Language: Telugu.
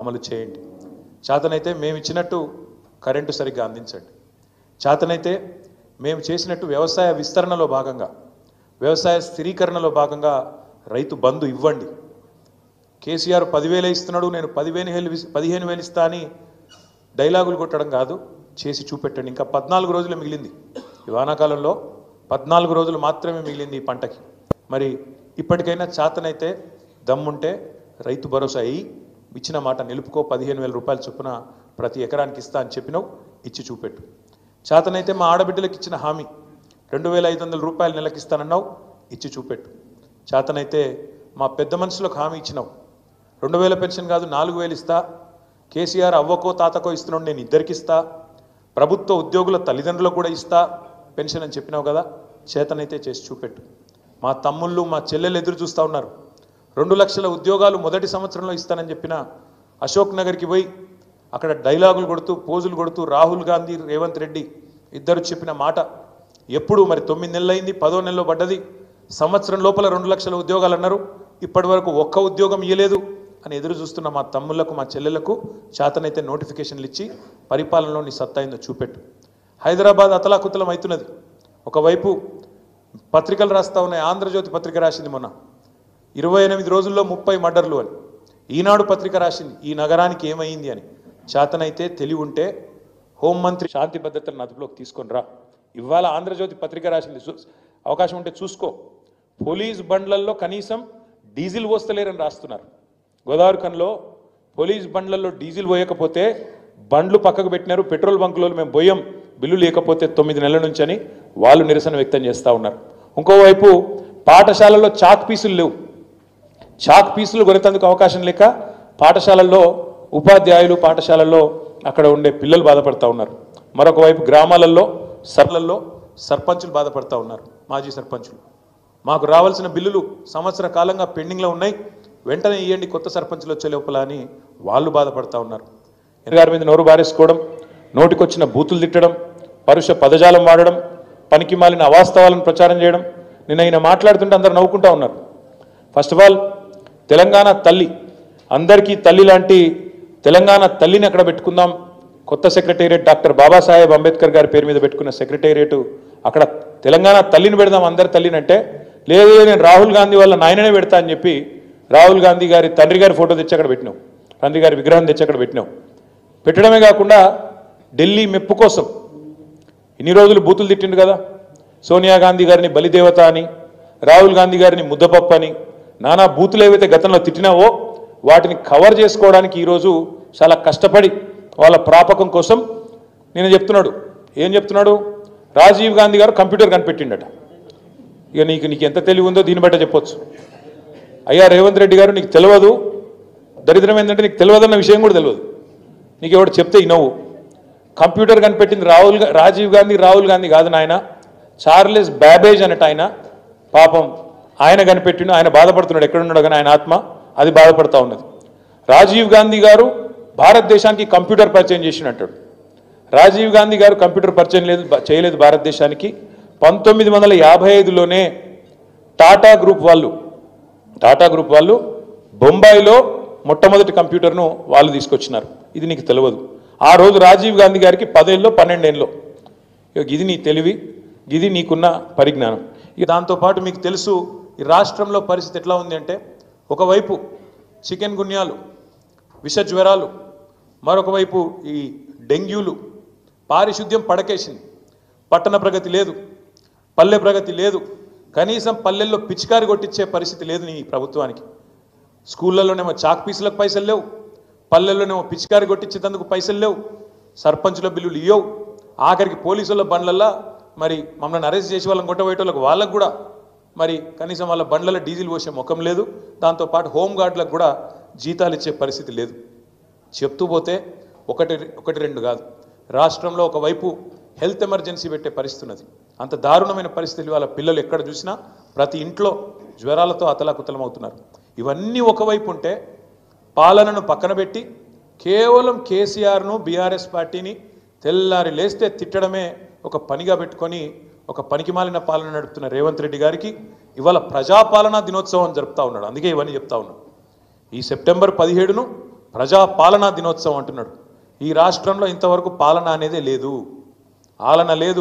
అమలు చేయండి చేతనైతే మేము ఇచ్చినట్టు కరెంటు సరిగ్గా అందించండి చేతనైతే మేము చేసినట్టు వ్యవసాయ విస్తరణలో భాగంగా వ్యవసాయ స్థిరీకరణలో భాగంగా రైతు బంధు ఇవ్వండి కేసీఆర్ పదివేలే ఇస్తున్నాడు నేను పదివేలు వేలు ఇస్- పదిహేను వేలు ఇస్తా అని డైలాగులు కొట్టడం కాదు చేసి చూపెట్టండి ఇంకా పద్నాలుగు రోజులు మిగిలింది ఈ వానాకాలంలో పద్నాలుగు రోజులు మాత్రమే మిగిలింది ఈ పంటకి మరి ఇప్పటికైనా చేతనైతే దమ్ముంటే రైతు భరోసా అయ్యి ఇచ్చిన మాట నిలుపుకో పదిహేను వేల రూపాయలు చొప్పున ప్రతి ఎకరానికి ఇస్తా అని చెప్పినావు ఇచ్చి చూపెట్టు చేతనైతే మా ఆడబిడ్డలకు ఇచ్చిన హామీ రెండు వేల ఐదు వందల రూపాయలు నెలకి ఇస్తానన్నావు ఇచ్చి చూపెట్టు చేతనైతే మా పెద్ద మనుషులకు హామీ ఇచ్చినావు రెండు వేల పెన్షన్ కాదు నాలుగు వేలు ఇస్తా కేసీఆర్ అవ్వకో తాతకో ఇస్తున్నాడు నేను ఇద్దరికి ఇస్తా ప్రభుత్వ ఉద్యోగుల తల్లిదండ్రులకు కూడా ఇస్తా పెన్షన్ అని చెప్పినావు కదా చేతనైతే చేసి చూపెట్టు మా తమ్ముళ్ళు మా చెల్లెలు ఎదురు చూస్తూ ఉన్నారు రెండు లక్షల ఉద్యోగాలు మొదటి సంవత్సరంలో ఇస్తానని చెప్పిన అశోక్ నగర్కి పోయి అక్కడ డైలాగులు కొడుతూ పోజులు కొడుతూ రాహుల్ గాంధీ రేవంత్ రెడ్డి ఇద్దరు చెప్పిన మాట ఎప్పుడు మరి తొమ్మిది నెలలు అయింది పదో నెలలో పడ్డది సంవత్సరం లోపల రెండు లక్షల ఉద్యోగాలు అన్నారు ఇప్పటి వరకు ఒక్క ఉద్యోగం ఇయ్యలేదు అని ఎదురు చూస్తున్న మా తమ్ముళ్లకు మా చెల్లెలకు చేతనైతే నోటిఫికేషన్లు ఇచ్చి పరిపాలనలో నీ సత్తా అయిందో చూపెట్టు హైదరాబాద్ అతలాకుతలం అవుతున్నది ఒకవైపు పత్రికలు రాస్తా ఉన్నాయి ఆంధ్రజ్యోతి పత్రిక రాసింది మొన్న ఇరవై ఎనిమిది రోజుల్లో ముప్పై మర్డర్లు అని ఈనాడు పత్రిక రాసింది ఈ నగరానికి ఏమైంది అని చేతనైతే తెలివి ఉంటే హోంమంత్రి శాంతి భద్రతలను అదుపులోకి తీసుకొని రా ఇవాళ ఆంధ్రజ్యోతి పత్రిక రాసింది చూ- అవకాశం ఉంటే చూసుకో పోలీస్ బండ్లల్లో కనీసం డీజిల్ పోస్తలేరని రాస్తున్నారు గోదావరి కన్లో పోలీస్ బండ్లలో డీజిల్ పోయకపోతే బండ్లు పక్కకు పెట్టినారు పెట్రోల్ బంకులలో మేము పోయాం బిల్లు లేకపోతే తొమ్మిది నెలల నుంచి అని వాళ్ళు నిరసన వ్యక్తం చేస్తూ ఉన్నారు ఇంకోవైపు పాఠశాలల్లో చాక్ పీసులు లేవు చాక్ పీసులు కొనేందుకు అవకాశం లేక పాఠశాలల్లో ఉపాధ్యాయులు పాఠశాలల్లో అక్కడ ఉండే పిల్లలు బాధపడతా ఉన్నారు మరొక వైపు గ్రామాలలో సర్లల్లో సర్పంచులు బాధపడతా ఉన్నారు మాజీ సర్పంచులు మాకు రావాల్సిన బిల్లులు సంవత్సర కాలంగా పెండింగ్లో ఉన్నాయి వెంటనే ఇవ్వండి కొత్త సర్పంచులు వచ్చే లోపల అని వాళ్ళు బాధపడతా ఉన్నారు గారి మీద నోరు బారేసుకోవడం నోటికొచ్చిన బూతులు తిట్టడం పరుష పదజాలం వాడడం పనికి మాలిన అవాస్తవాలను ప్రచారం చేయడం నిన్న ఆయన మాట్లాడుతుంటే అందరు నవ్వుకుంటా ఉన్నారు ఫస్ట్ ఆఫ్ ఆల్ తెలంగాణ తల్లి అందరికీ తల్లి లాంటి తెలంగాణ తల్లిని అక్కడ పెట్టుకుందాం కొత్త సెక్రటేరియట్ డాక్టర్ బాబాసాహెబ్ అంబేద్కర్ గారి పేరు మీద పెట్టుకున్న సెక్రటేరియట్ అక్కడ తెలంగాణ తల్లిని పెడదాం అందరి తల్లిని అంటే లేదు నేను రాహుల్ గాంధీ వాళ్ళ నాయననే పెడతా అని చెప్పి రాహుల్ గాంధీ గారి తండ్రి గారి ఫోటో తెచ్చి అక్కడ పెట్టినావు తండ్రి గారి విగ్రహం తెచ్చి అక్కడ పెట్టినావు పెట్టడమే కాకుండా ఢిల్లీ మెప్పు కోసం ఇన్ని రోజులు బూతులు తిట్టిండు కదా సోనియా గాంధీ గారిని బలిదేవత అని రాహుల్ గాంధీ గారిని ముద్దపప్పు అని నానా బూతులు ఏవైతే గతంలో తిట్టినావో వాటిని కవర్ చేసుకోవడానికి ఈరోజు చాలా కష్టపడి వాళ్ళ ప్రాపకం కోసం నేను చెప్తున్నాడు ఏం చెప్తున్నాడు రాజీవ్ గాంధీ గారు కంప్యూటర్ కనిపెట్టిండట ఇక నీకు నీకు ఎంత తెలివి ఉందో దీన్ని బట్ట చెప్పొచ్చు అయ్యా రేవంత్ రెడ్డి గారు నీకు తెలియదు దరిద్రం ఏంటంటే నీకు తెలియదన్న విషయం కూడా తెలియదు నీకు ఎవడు చెప్తే ఇనవు కంప్యూటర్ కనిపెట్టింది రాహుల్ గా- రాజీవ్ గాంధీ రాహుల్ గాంధీ కాదు నాయన చార్లెస్ బ్యాబేజ్ అన్నట్టు ఆయన పాపం ఆయన కనిపెట్టిండు ఆయన బాధపడుతున్నాడు ఎక్కడున్నాడు కానీ ఆయన ఆత్మ అది బాధపడతా ఉన్నది రాజీవ్ గాంధీ గారు భారతదేశానికి కంప్యూటర్ పరిచయం చేసినట్టాడు రాజీవ్ గాంధీ గారు కంప్యూటర్ పరిచయం లేదు బ- చేయలేదు భారతదేశానికి పంతొమ్మిది వందల యాభై ఐదులోనే టాటా గ్రూప్ వాళ్ళు టాటా గ్రూప్ వాళ్ళు బొంబాయిలో మొట్టమొదటి కంప్యూటర్ను వాళ్ళు తీసుకొచ్చినారు ఇది నీకు తెలియదు ఆ రోజు రాజీవ్ గాంధీ గారికి పదేళ్ళలో పన్నెండేళ్ళలో ఇక ఇది నీ తెలివి ఇది నీకున్న పరిజ్ఞానం ఇక దాంతోపాటు మీకు తెలుసు ఈ రాష్ట్రంలో పరిస్థితి ఎట్లా ఉంది అంటే ఒకవైపు చికెన్ గున్యాలు విష జ్వరాలు మరొక వైపు ఈ డెంగ్యూలు పారిశుద్ధ్యం పడకేసింది పట్టణ ప్రగతి లేదు పల్లె ప్రగతి లేదు కనీసం పల్లెల్లో పిచికారి కొట్టించే పరిస్థితి లేదు నీ ప్రభుత్వానికి స్కూళ్ళలోనేమో చాక్ పీసులకు పైసలు లేవు పల్లెల్లోనేమో పిచికారి కొట్టించేందుకు పైసలు లేవు సర్పంచుల బిల్లులు ఇవ్వవు ఆఖరికి పోలీసుల బండ్లల్లో మరి మమ్మల్ని అరెస్ట్ చేసి వాళ్ళని కొట్టబోయేటోళ్ళకి వాళ్ళకు కూడా మరి కనీసం వాళ్ళ బండ్లలో డీజిల్ పోసే ముఖం లేదు దాంతోపాటు హోమ్ గార్డులకు కూడా జీతాలు ఇచ్చే పరిస్థితి లేదు చెప్తూ పోతే ఒకటి ఒకటి రెండు కాదు రాష్ట్రంలో ఒకవైపు హెల్త్ ఎమర్జెన్సీ పెట్టే పరిస్థితి ఉన్నది అంత దారుణమైన పరిస్థితులు వాళ్ళ పిల్లలు ఎక్కడ చూసినా ప్రతి ఇంట్లో జ్వరాలతో అతలాకుతలం అవుతున్నారు ఇవన్నీ ఒకవైపు ఉంటే పాలనను పక్కన పెట్టి కేవలం కేసీఆర్ను బీఆర్ఎస్ పార్టీని తెల్లారి లేస్తే తిట్టడమే ఒక పనిగా పెట్టుకొని ఒక పనికిమాలిన పాలన నడుపుతున్న రేవంత్ రెడ్డి గారికి ఇవాళ ప్రజాపాలనా దినోత్సవం జరుపుతా ఉన్నాడు అందుకే ఇవన్నీ చెప్తా ఉన్నాడు ఈ సెప్టెంబర్ పదిహేడును ప్రజా పాలనా దినోత్సవం అంటున్నాడు ఈ రాష్ట్రంలో ఇంతవరకు పాలన అనేదే లేదు ఆలన లేదు